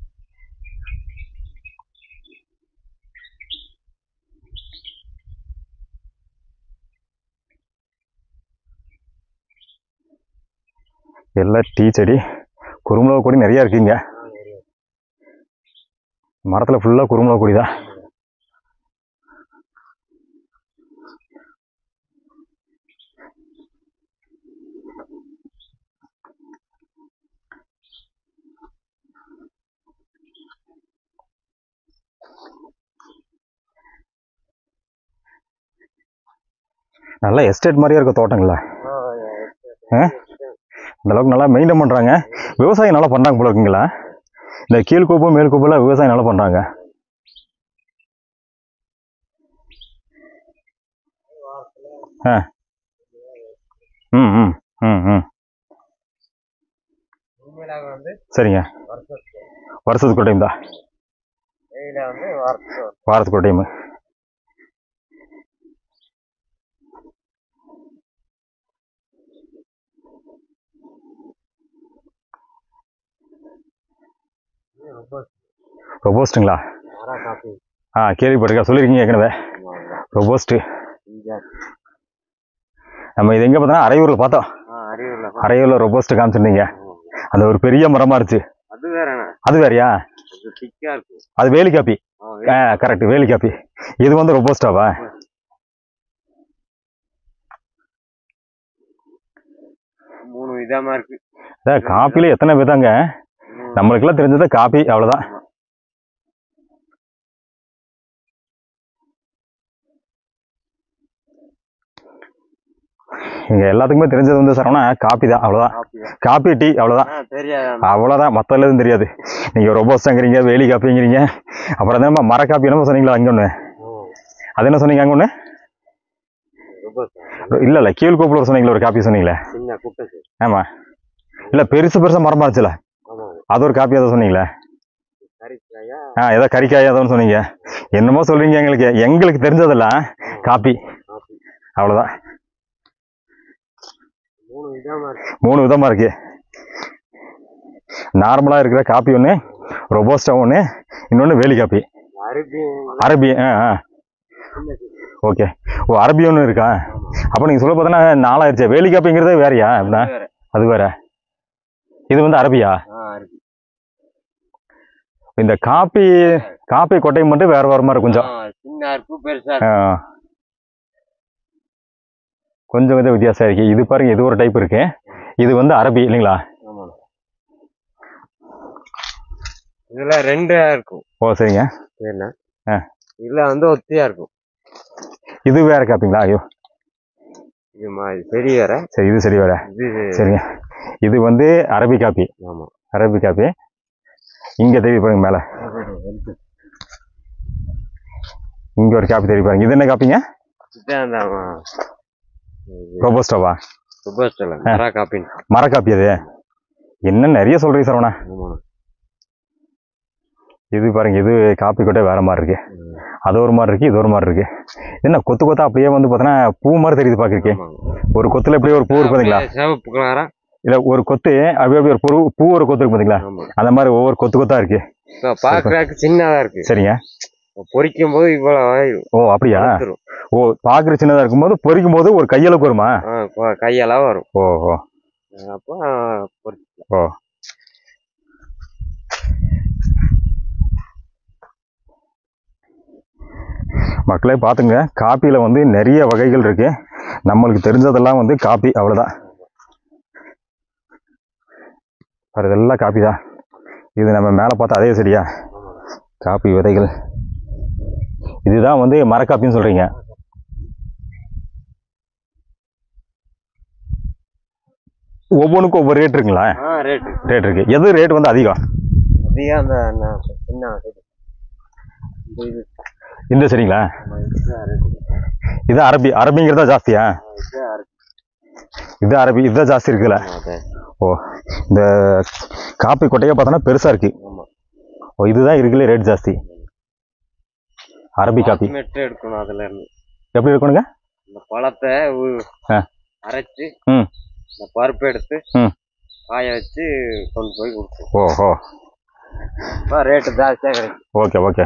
எல்லாம் டீ செடி குறுமிளகு கொடி நிறைய இருக்குங்க மரத்தில் ஃபுல்லாக குறுமிளகு கொடி தான் நல்லா எஸ்டேட் மாதிரியே இருக்க தோட்டங்களா ஆ? இந்த அளவுக்கு நல்லா மெயின்டைன் பண்ணுறாங்க விவசாயம் நல்லா பண்ணுறாங்க போல இருக்குங்களா இந்த கீழ்கோப்பு மேல்கோப்புலாம் விவசாயம் நல்லா பண்ணுறாங்க ஆ ம் ம் ம் ம் உண்மையில வந்து சரிங்க வருஷத்துக்கு வருஷத்துக்கு ஒரு டைம் தான் வெயில வந்து வாரத்துக்கு வரும். வாரத்துக்கு ஒரு டைமு இது ரொம்ப ரொபோஸ்ட்டுங்களா மரா காப்பி ஆ கேள்விப்பட்டிருக்கேன் சொல்லியிருக்கீங்க ஏற்கனவே ரொபோஸ்ட்டு இங்கே நம்ம இது எங்கே பார்த்தோன்னா அரையூரில் பார்த்தோம் ஆ அரியூரில் அரையூரில் ரொபோஸ்ட்டு காமிச்சிருந்தீங்க அந்த ஒரு பெரிய மரமாக இருந்துச்சு அது வேறண்ணா அது வேறயா அது திக்காக இருக்கும் அது வேலி காப்பி ஆ ஆ கரெக்ட் வேலி காப்பி இது வந்து ரொபோஸ்டாவா மூணு விதமாக இருக்கு அதான் காப்பியில் எத்தனை விதங்க ம். நம்மளுக்கெல்லாம் தெரிஞ்சது காப்பி அவ்வளோதான் இங்க எல்லாத்துக்குமே தெரிஞ்சது வந்து சரவணா காப்பி தான் அவ்வளோதான் காப்பியா? காப்பி டீ அவ்வளோதான் ஆ தெரியாது அவ்வளோதான் மற்ற எதுவும் தெரியாது நீங்கள் ரொபோஸ்டாங்கிறீங்க வேலி காப்பிங்கிறீங்க அப்புறம் என்ன மர காப்பி என்னமோ சொன்னீங்களா அங்கே ஒன்று அது என்ன சொன்னீங்க அங்கே ஒன்று ரொம்ப இல்லை இல்லை கீழ்கோப்பில் சொன்னீங்களா ஒரு காப்பி சொன்னீங்களே சின்ன குட்டை சார் ஆமாம் இல்லை பெருசு பெருசாக மரமா இருந்துச்சுல ஆமாம் அது ஒரு காப்பி அதை சொன்னீங்களே கறிக்காயா ஆ ஏதோ கறிக்காய் ஏதோன்னு சொன்னீங்க என்னமோ சொல்றீங்க எங்களுக்கு எங்களுக்கு தெரிஞ்சதெல்லாம் காப்பி காப்பி அவ்வளோதான் மூணு விதமாக இருக்கு மூணு விதமாக இருக்கு நார்மலாக இருக்கிற காப்பி ஒன்று ரொபோஸ்டா ஒன்று இன்னொன்று வேலி காப்பி அருபி அரபி ஆ ஆ சின்ன சின்ன ஓகே ஓ அரபி ஒன்று இருக்கா அப்போ நீங்கள் சொல்ல பார்த்தோன்னா நாலாயிருச்சு வேலி காப்பிங்கிறதே வேறையா அப்படின்னா வேற அது வேற இது வந்து அரபியா ஆ அருபி இந்த காப்பி காப்பி கொட்டை மட்டும் வேற வேற மாதிரி கொஞ்சம் ஆ, சின்ன இருக்கு பெருசா ஆ. இருக்கு கொஞ்சம் கொஞ்சம் வித்தியாசம் இருக்கு இது பாருங்க இது ஒரு டைப் இருக்கு இது வந்து அரபி இல்லைங்களா ஆமாண்ணா இதுல ரெண்டா இருக்கும் ஓ சரிங்க என்ன ஆ. இதுல வந்து ஒத்தியா இருக்கும் இது வேற காப்பிங்களா ஐயோ இது மாதிரி சரி வேற சரி இது சரி வேற இது சரிங்க இது வந்து அரபி காப்பி ஆமா அரபி காப்பி இங்க தெரிவி பாருங்க மேல இங்க ஒரு காப்பி தெரிவி பாருங்க இது என்ன காப்பிங்க இதுதான் அந்த ரோபோஸ்டோவா சுபஸ்டல மரா காப்பின் மர காப்பி அது என்ன நிறைய சொல்றீங்க சரவணா ஆமாண்ணா இது பாருங்க இது காப்பி கொட்டை வேற மாதிரி இருக்கு அது ஒரு மாதிரி இருக்கு இது ஒரு மாதிரி இருக்கு என்ன கொத்து கொத்தா அப்படியே வந்து பார்த்தோன்னா பூ மாதிரி தெரியுது பாக்குறீங்க ஆமாங்க. ஒரு கொத்துல அப்படியே ஒரு பூ இருக்கு பாத்தீங்களா அப்படியே சிவப்பு கலரா இல்ல ஒரு கொத்து அப்படியே அப்படியே ஒரு பூ பூ ஒரு கொத்து இருக்கு பாத்தீங்களா ஆமா அந்த மாதிரி ஒவ்வொரு கொத்து கொத்தா இருக்கு இப்ப பாக்குறதுக்கு சின்னதா இருக்கு சரிங்க பொரிக்கும் போது இவ்வளவு ஆயிரும். ஓ அப்படியா வளர்த்துரும். ஓ பாக்குற சின்னதா இருக்கும்போது பொரிக்கும் போது ஒரு கையளவுக்கு வருமா ஆ, இப்ப கையெல்லாம் வரும் ஓ ஓ அப்போ பொரிச்சு ஓ மக்களே பார்த்துங்க காப்பியில் வந்து நிறைய வகைகள் இருக்கு நம்மளுக்கு தெரிஞ்சதெல்லாம் வந்து காப்பி அவ்வளோதான் வேறு இதெல்லாம் காப்பி தான் இது நம்ம மேலே பார்த்தா அதே சரியா காப்பி விதைகள் இதுதான் வந்து மரக்காப்பின்னு சொல்கிறீங்க ஒவ்வொன்றுக்கும் ஒவ்வொரு ரேட் இருக்குங்களா ஆ ரேட்டு ரேட் இருக்கு எது ரேட் வந்து அதிகம் அதிகம் அந்த என்ன, சின்ன இது. இந்த இது இந்த சரிங்களா ஆமா, இதுதான் ரேட்டு இது அரபி அரபிங்கிறதா ஜாஸ்தியா ஆ, இதுதான் ரேட்டு. இது அரபி இதுதான் ஜாஸ்தி இருக்குல்ல ஆமா, அதான். ஓ இந்த காப்பி கொட்டையை பார்த்தோன்னா பெருசா இருக்கு ஆமா ஓ இதுதான் இருக்குல்ல ரேட் ஜாஸ்தி அரபி காப்பி மெட்டு எடுக்கணும் அதுல இருந்து எப்படி இருக்கணுங்க இந்த பழத்தை உ- ஆ. அரைச்சு ம். இந்த பருப்பு எடுத்து ம். காய வச்சு கொண்டு போய் கொடுப்போம் ஓ ஓ இப்போ ரேட்டு ஜாஸ்தியாக கிடைக்கும் ஓகே ஓகே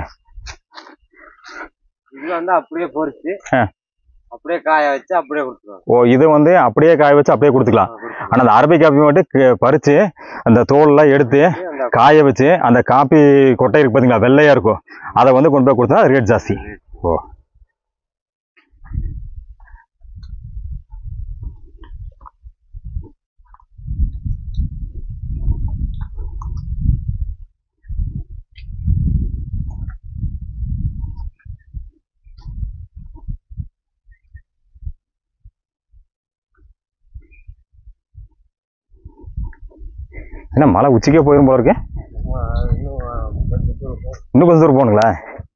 இது வந்து அப்படியே பொரிச்சு ஆ. அப்படியே காய வச்சு அப்படியே கொடுத்துருவாங்க ஓ இது வந்து அப்படியே காய வச்சு அப்படியே கொடுத்துக்கலாம் ஆனால் அந்த அரபி காப்பி மட்டும் க- பறிச்சு அந்த தோலெல்லாம் எடுத்து அந்த காய வச்சு அந்த காப்பி கொட்டை இருக்கு பார்த்தீங்களா வெள்ளையா இருக்கும் அதை வந்து கொண்டு போய் கொடுத்தா ரேட் ஜாஸ்தி ஓ என்ன மலை உச்சிக்கே போயிரும் போல இருக்கு இன்னும் கொஞ்சம் தூரம் போ. இன்னும் கொஞ்சம் தூரம் போகணுங்களா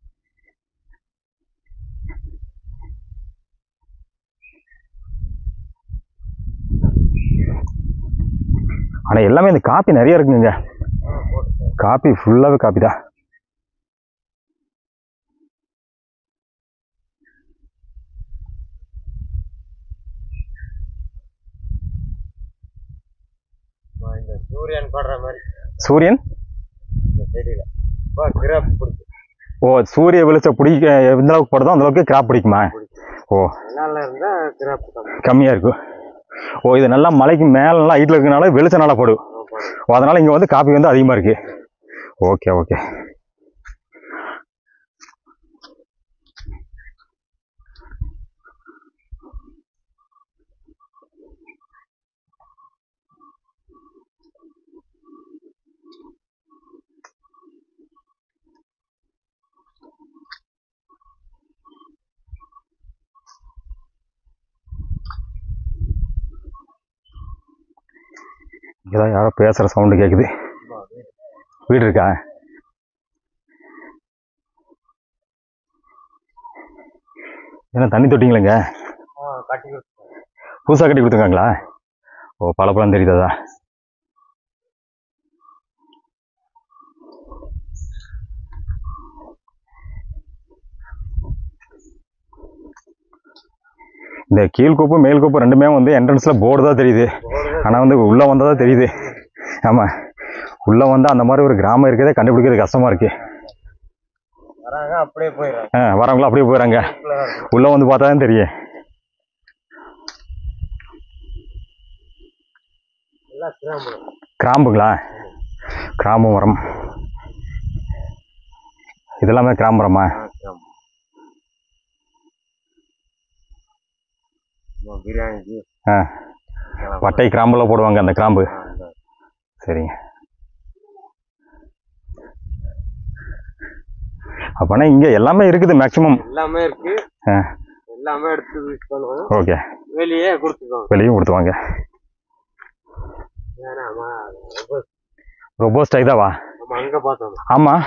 ஆனா எல்லாமே இந்த காப்பி நிறைய இருக்குங்க காப்பி ஃபுல்லாவே காப்பி தான் இப்போ இந்த சூரியன் படுற மாதிரி சூரியன் இந்த செடியில இப்போ கிராப் பிடிக்கும் ஓ சூரிய வெளிச்சம் பிடிக்க எந்த அளவுக்கு படுதோ அந்த அளவுக்கு கிராப் பிடிக்குமா ஓ நல்லா இருந்தா கிராப் கம்மி கம்மியாக இருக்கும் ஓ இது நல்லா மலைக்கு மேலே நல்லா ஹைட்டில் இருக்கனால வெளிச்சம் நல்லா படும் ஓ அதனால் இங்கே வந்து காப்பி வந்து அதிகமாக இருக்குது ஓகே ஓகே இங்கதான் யாரோ பேசுகிற சவுண்டு கேட்குது வீடு இருக்கா என்ன தண்ணி தொட்டிங்களேங்க கட்டி புதுசாக கட்டி கொடுத்துருக்காங்களா ஓ பழப்பழம் தெரியுதா இந்த கீழ்கோப்பு மேல்கோப்பு ரெண்டுமே வந்து என்ட்ரன்ஸில் போர்டு தான் தெரியுது ஆனால் வந்து உள்ளே வந்தால் தான் தெரியுது ஆமாம் உள்ளே வந்து அந்த மாதிரி ஒரு கிராமம் இருக்கிறதே கண்டுபிடிக்கிறது கஷ்டமாக இருக்குது வராங்க அப்படியே போயிடுறாங்க ஆ வரவங்களும் அப்படியே போயிடறாங்க உள்ளே தான் இருக்கும். உள்ளே வந்து பார்த்தா தான் தெரியும் எல்லாம் கிராமம் கிராம்புங்களா கிராம்பு மரம் இதெல்லாமே கிராம்பு மரமா ஆ கிராமம் ஆமா, பிரியாணிக்கு ஆ கிராமம். வட்டை கிராம்புல போடுவாங்க அந்த கிராம்பு ஆ, இந்த சரிங்க அப்போனா இங்கே எல்லாமே இருக்குது மேக்ஸிமம் எல்லாமே இருக்கு ஆ எல்லாமே எடுத்து யூஸ் பண்ணுவோம் ஓகே வெளியே கொடுத்துக்கோங்க வெளியும் கொடுத்துவாங்க ஏன்னா ஆமா, ரொம்ப ரொபோஸ்ட் இதாவா நம்ம அங்க பார்த்தோம் ஆமாம்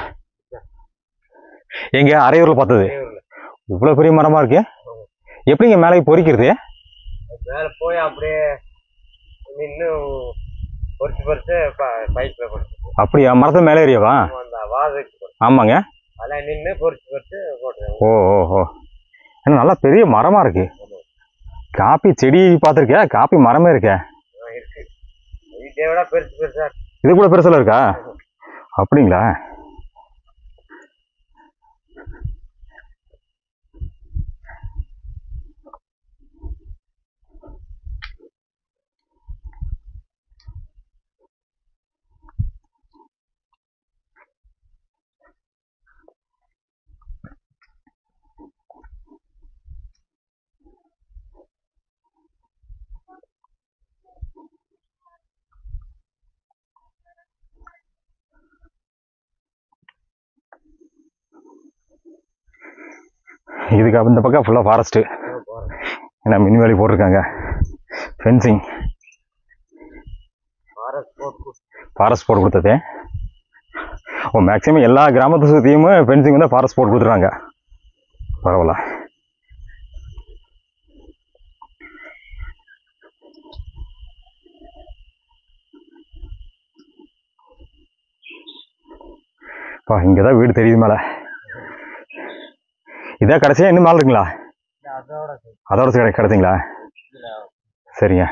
எங்க அரையூரில் பார்த்தது இவ்வளோ பெரிய மரமாக இருக்கு எப்படிங்க மேலே பொறிக்கிறது மேல போய் அப்படியே நின்று பொறிச்சு பொறிச்சு பைக்ல கொடுத்து அப்படியா மரத்து மேலே ஏறியவா அந்த வாதைக்கு போட்டு ஆமாங்க அதில் நின்று பொறிச்சு பொறிச்சு போட்டுருவோம் ஓ ஓ ஓ ஏன்னா நல்லா பெரிய மரமாக இருக்கு காப்பி செடி பார்த்துருக்கியா காப்பி மரமே இருக்கே இருக்கு இதை விட பெருசு பெருசா இருக்கு. இது கூட பெருசில் இருக்கா அப்படிங்களா இதுக்கு அப்ப இந்த பக்கம் ஃபுல்லாக ஃபாரஸ்ட்டு ஏன்னா மின்வேலி போட்டிருக்காங்க ஃபென்சிங் ஃபாரஸ்ட் போட்டு ஃபாரஸ்ட் போட்டு கொடுத்தது ஓ மேக்ஸிமம் எல்லா கிராமத்தை சுற்றியும் ஃபென்சிங் வந்து ஃபாரஸ்ட் போட்டு கொடுத்துருவாங்க பரவாயில்ல பா இங்கே தான் வீடு தெரியுது மேலே இதான் கடைசியாக இன்னும் மேலே இருக்குங்களா அதோட சரி. அதோட கிடை கிடைச்சிங்களா சரிங்க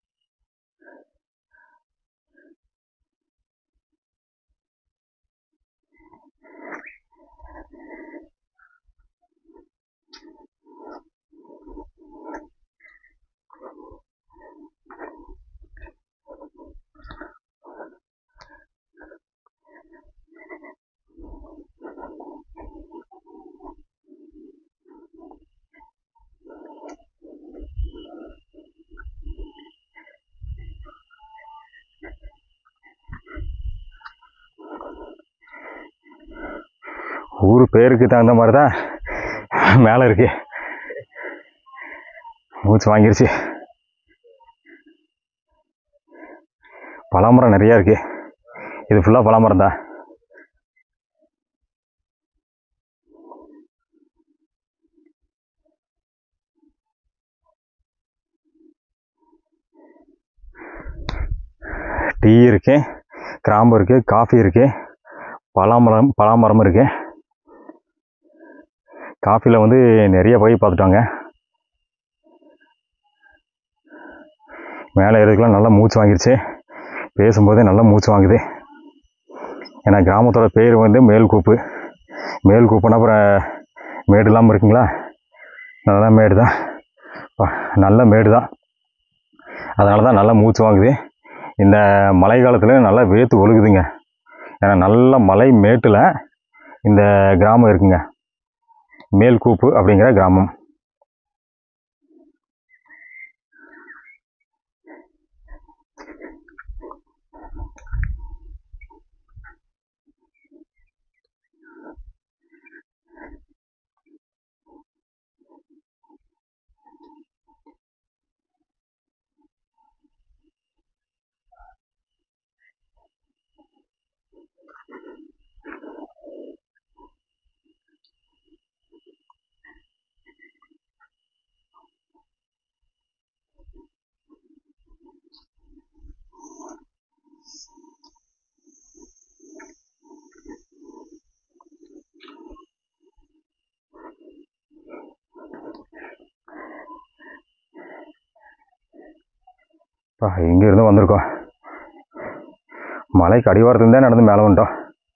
ஊர் பேருக்கு தகுந்த மாதிரி தான் மேலே இருக்கு மூச்சு வாங்கிருச்சு பலாமரம் நிறையா இருக்கு இது ஃபுல்லாக பலாமரம் தான் டீ இருக்கு கிராம்பு இருக்கு காஃபி இருக்கு பலாமரம் பலாமரம் இருக்கு காஃபியில் வந்து நிறைய போய் பார்த்துட்டோங்க மேலே ஏறதுக்குலாம் நல்லா மூச்சு வாங்கிருச்சு பேசும்போதே நல்லா மூச்சு வாங்குது ஏன்னா கிராமத்தோட பேர் வந்து மேல்கூப்பு மேல் கூப்பனா அப்புறம் மேடு இல்லாமல் இருக்குங்களா நல்லா மேடு தான் அப்பா, நல்ல மேடு தான் அதனால தான் நல்லா மூச்சு வாங்குது இந்த மழை காலத்தில் நல்லா வேத்து ஒழுகுதுங்க ஏன்னா நல்ல மலை மேட்டில் இந்த கிராமம் இருக்குங்க மேல்கூப்பு அப்படிங்கிற கிராமம் அப்பா இங்கேருந்து வந்திருக்கோம் மலைக்கு அடிவாரத்துலேருந்தே நடந்து மேலே வந்துட்டோம்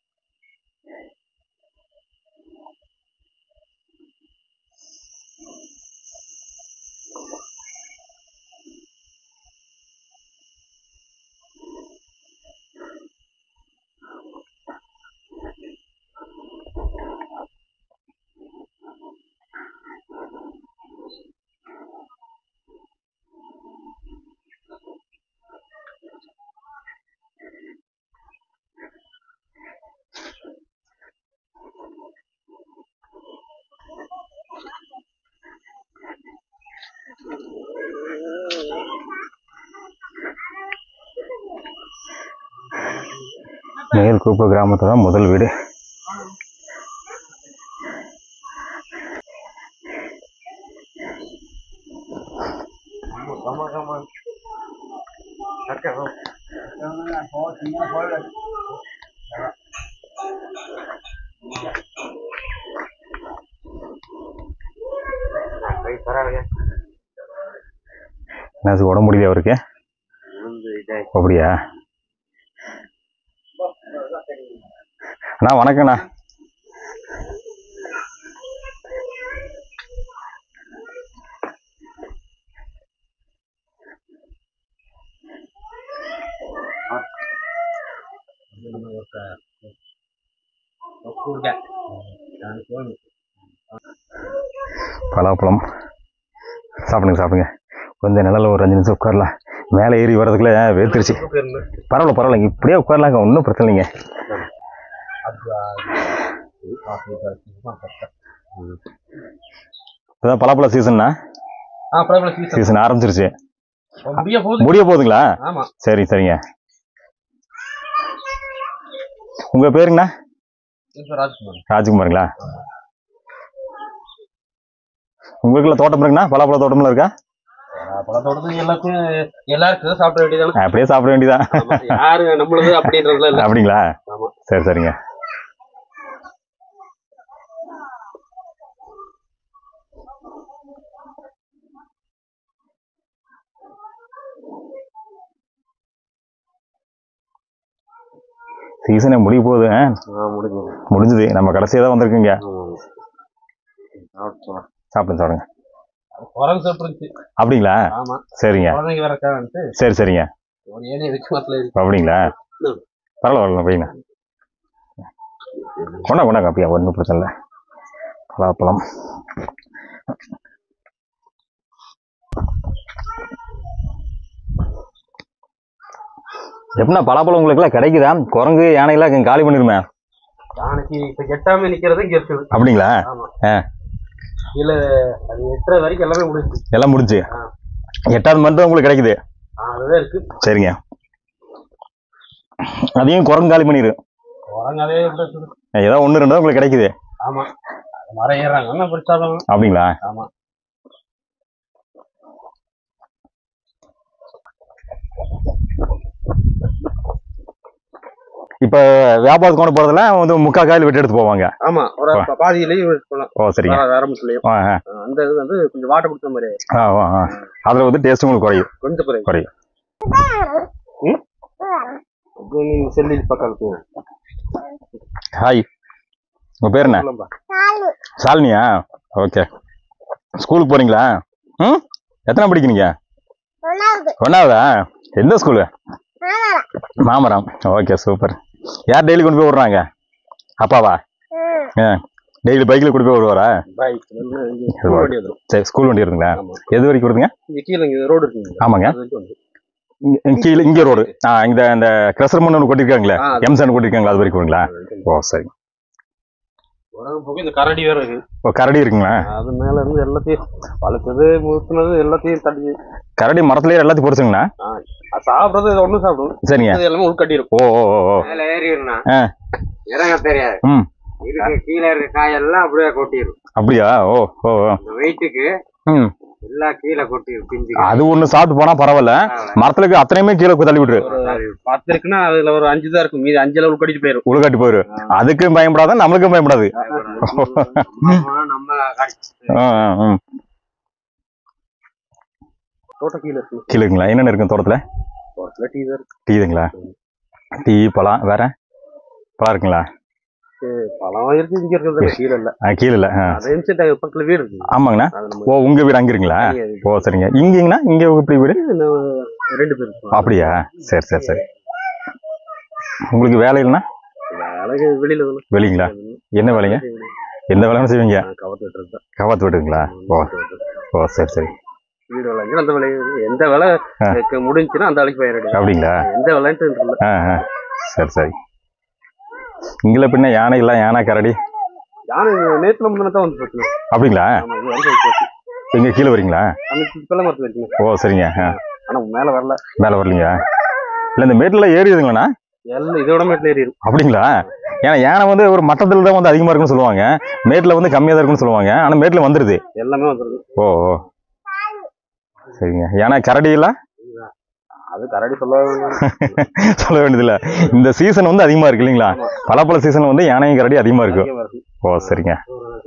மேல்கூப்பு கிராமத்தோட முதல் வீடு என்னாச்சு உடம்பு முடியல அவருக்கு அப்படியா அண்ணா வணக்கண்ணா பலாப்பழம் சாப்பிடுங்க சாப்பிடுங்க கொஞ்சம் நிழல்ல ஒரு அஞ்சு நிமிஷம் உட்காரலாம் மேலே ஏறி வர்றதுக்குள்ள வேர்த்துருச்சு பரவாயில்ல பரவாயில்ல இப்படியே உட்காரலாங்க ஒன்றும் பிரச்சனை இல்லைங்க இப்போதான் பலாப்பழ சீசன்னா ஆ பிரபல சீசன் சீசன் ஆரம்பிச்சிருச்சு முடிய போகுது முடிய போகுதுங்களா ஆமா சரி சரிங்க உங்க பேருங்கண்ணா இப்ப ராஜ்குமார் ராஜ்குமாருங்களா உங்களுக்குள்ள தோட்டம் இருக்குண்ணா பலாப்பழ தோட்டம்ல இருக்கா பழத்தோடது எல்லாருக்கும் எல்லாருக்கும் சாப்பிட வேண்டியதானே அப்படியே சாப்பிட வேண்டியதான் ஆமா. யாரு நம்மளது அப்படின்றதுல இல்ல அப்படிங்களா ஆமா. சரி சரிங்க சீசனே முடிய போகுது ஆ? ஆ, முடிஞ்சது முடிஞ்சது நம்ம கடைசியாக தான் வந்திருக்குங்க ஆமா. சாப்பிட்டு போலாம். சாப்பிடுங்க சாப்பிடுங்க குரங்கு சாப்பிட்டுருச்சு அப்படிங்களா ஆமா சரிங்க குழந்தைங்க வரக்கான்ட்டு சரி சரிங்க ஒரு ஏரியா வச்சு மரத்துல இருக்கு அப்படிங்களா ம். பரவாயில்ல வைங்க கொண்டா கொண்டாங்க அப்படியா ஒன்றும் பிரச்சனை இல்லை பலாப்பழம் எப்படின்னா பலாப்பழம் உங்களுக்குலாம் கிடைக்குதா குரங்கு யானையெல்லாம் இங்க காலி பண்ணிருமே யானைக்கு இப்ப எட்டாம நிக்கிறது இங்க இருக்குது அப்படிங்களா ஆமா ஆ. இல்ல அது எட்டரை வரைக்கும் எல்லாமே முடிஞ்சு எல்லாம் முடிஞ்சு ஆ. எட்டாவது மந்த் தான் உங்களுக்கு கிடைக்குது அதுதான் இருக்கு சரிங்க அதையும் குரங்கு காலி பண்ணிடு குரங்கு அதே இப்படி இருக்குது ஏதோ ஒன்று ரெண்டு தான் உங்களுக்கு கிடைக்குது ஆமா அது மரம் ஏறாங்க என்ன பிடிச்சாலும் அப்படிங்களா ஆமா இப்போ வியாபாரத்துக்கு கொண்டு போகிறதெல்லாம் வந்து முக்கால் காயில் வெட்டி எடுத்து போவாங்க ஆமா ஒரு பா- பாதியிலையும் போகலாம் ஓ சரிங்க வர- ஆரம்பத்துலயும் ஆ ஆ அந்த இது வந்து கொஞ்சம் வாட்டர் கொடுத்த மாதிரி ஆ ஆ ஆ அதில் வந்து டேஸ்ட் உங்களுக்கு குறையும் கொஞ்சம் குறை குறையும் நீங்க செல்லி பக்கம் இருக்கு ஹாய் உங்க பேர் என்ன சொல்லும்பா. ஷாலினியா ஓகே ஸ்கூலுக்கு போறீங்களா ம் எத்தனை படிக்கிறீங்க ஒன்றாவதா எந்த ஸ்கூலு மாமரம் ஓகே சூப்பர் யார் டெய்லி கொண்டு போய் விடுறாங்க அப்பாவா ஆ டெய்லி பைக்கில் கொண்டு போய் விடுவாரா பைக் வந்து இங்க ஸ்கூல் வண்டி வந்துரும். சரி ஸ்கூல் வண்டி இருக்குங்களா ஆமா. எது வரைக்கும் வருதுங்க இங்க கீழே இங்க ரோடு இருக்குங்க ஆமாங்க அது வரைக்கும் வந்துரும். இங்க- இங்க கீழே இங்கே ரோடு ஆ இந்த இந்த கிரசர் மண் ஒன்று கொட்டிருக்காங்களே ஆ, அது- எம்சான் கொட்டிருக்காங்களா அது வரைக்கும் வருங்களா அது வரைக்கும் ஓ சரி உலகம் போக இந்த கரடி வேற இருக்கு ஓ கரடி இருக்குங்களா அது மேல இருந்து எல்லாத்தையும் வளர்த்தது முத்துனது எல்லாத்தையும் தட்டி கரடி மரத்துலயே எல்லாத்தையும் பொறிச்சுங்கண்ணா அது சாப்பிடுறது இது ஒண்ணும் சாப்பிடும் சரிங்க இது எல்லாமே உள்கட்டி இருக்கும் ஓ ஓ ஓ ஓ மேல ஏறிடுனா ஆ. இறங்க தெரியாது ம் இதுக்கு கீழே இருக்க காயெல்லாம் அப்படியே கொட்டிடும் அப்படியா ஓ ஓ ஓ இந்த வெயிட்டுக்கு ம் எல்லாம் கீழே கொட்டிடும் பிஞ்சு அது ஒண்ணு சாப்பிட்டு போனா பரவாயில்ல மரத்துல இருக்க அத்தனையுமே கீழே தள்ளி விட்டுரு ஒரு பத்து இருக்குன்னா அதுல ஒரு அஞ்சு தான் இருக்கும் மீதி அஞ்சுல உள்கட்டிட்டு போயிடும் உழுகாட்டி போயிரு அதுக்கும் பயப்படாத நம்மளுக்கும் பயப்படாது நம்ம கடிச்சு ஆ, ஆ, ம். தோட்டம் கீழே இருக்கு கீழே இருக்குங்களா என்னென்ன இருக்கும் தோட்டத்துல தோட்டத்துல டீ தான் இருக்கு டீ இதுங்களா டீ பழம் வேற பழம் இருக்குங்களா பழம் இருக்கு இங்க இருக்கிறது கீழே இல்ல ஆ, கீழே இல்ல ஆ. அது எம்செட் பக்கத்துல வீடு இருக்கு ஆமாங்கண்ணா அது நம்ம ஓ உங்க வீடு அங்க இருக்குங்களா தனியா இருக்கு. ஓ சரிங்க இங்கீங்கண்ணா இங்க எப்படி வீடு நம்ம ரெண்டு பேர் இருக்கோம். அப்படியா சரி சரி சரி உங்களுக்கு வேலை இல்லைன்னா அழகு வெளியில தானே. வெளிங்களா என்ன வேலைங்க எந்த வேலைன்னு செய்வீங்க நான் கவர்த்து வெட்டுறது தான். கவாத்து வீடுங்களா ஓ ஓ சரி சரி வீடு வேலைங்க அந்த வேலை எந்த வேலை ஆ. எனக்கு முடிஞ்சுன்னா அந்த வேலைக்கு போயிடுறேன் அப்படிங்களா எந்த வேலைன்ட்டு இல்லை ஆ ஆ சரி சரி இங்கில பின்ன யானை இல்லை யானை கரடி யானை நேத்துல முந்தின தான் வந்து போச்சு அப்படிங்களா ஆமா இது வந்து போச்சு இங்க கீழே வரீங்களா அன்னைக்கு பிள்ளை மரத்துல இருக்குங்க ஓ சரிங்க ஆ ஆனா மேல வரல மேலே வரலீங்க இல்லை இந்த மேட்டில் ஏறிடுதுங்களாண்ணா எல்லாம் இதோட மேட்டில் ஏறி இருக்கும் அப்படிங்களா ஏன்னா யானை வந்து ஒரு மட்டத்தில் தான் வந்து அதிகமாக இருக்குன்னு சொல்லுவாங்க மேட்டில் வந்து கம்மியாக தான் இருக்குன்னு சொல்லுவாங்க ஆனால் மேட்டில் வந்துடுது எல்லாமே வந்துருது ஓ ஓ சரிங்க ஏன்னா கரடி எல்லாம் அது கரடி சொல்ல வேண்டாம். சொல்ல வேண்டியதில்லை இந்த சீசன் வந்து அதிகமாக இருக்கு இல்லைங்களா பல சீசன் வந்து யானையும் கரடி அதிகமாக இருக்கும் அதிகமா இருக்கு. ஓ சரிங்க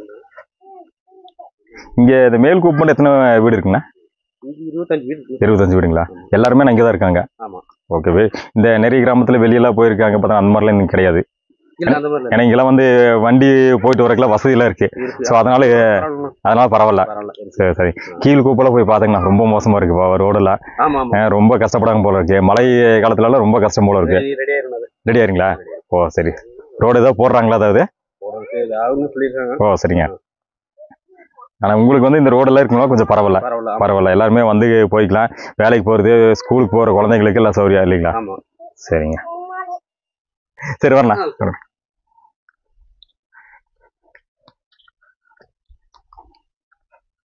இங்கே இந்த மேல் கூப்பண்ட் எத்தனை வீடு இருக்குண்ணா இங்க இருபத்தஞ்சு வீடு இருக்கு இருபத்தஞ்சு வீடுங்களா எல்லாருமே அங்கே தான் இருக்காங்க ஆமா. ஓகே வே இந்த நிறைய கிராமத்தில் வெளியெல்லாம் போயிருக்காங்க பார்த்தா அந்த மாதிரிலாம் இன்னும் கிடையாது இல்ல அந்த மாதிரி இல்ல. ஏன்னா இங்கெல்லாம் வந்து வண்டி போயிட்டு வரக்கெல்லாம் வசதியெல்லாம் இருக்கு இருக்கு ஸோ அதனால பரவாயில்ல. அதனால பரவாயில்ல பரவாயில்ல இருக்கு. சரி சரி கீழ் கூப்பெல்லாம் போய் பார்த்தீங்கன்னா ரொம்ப மோசமா இருக்கு ரோடெல்லாம் ஆமா ஆமா ரொம்ப கஷ்டப்படாம போல இருக்கு மழை காலத்துலலாம் ரொம்ப கஷ்டம் போல இருக்கு ரெடி ஆயிருந்தது ரெடி ஆயிருங்களா ஓ சரி ரோடு ஏதோ போடுறாங்களா அதாவது போறதுக்கு ஏதாவது சொல்லிருக்காங்க ஓ சரிங்க ஆனா உங்களுக்கு வந்து இந்த ரோடெல்லாம் இருக்குங்களா கொஞ்சம் பரவாயில்ல பரவாயில்ல ஆமா. பரவாயில்ல எல்லாருமே வந்து போய்க்கலாம் வேலைக்கு போறது ஸ்கூலுக்கு போற குழந்தைங்களுக்கு எல்லாம் சௌகரியம் இல்லைங்களா ஆமா சரிங்க சரி வரலாம்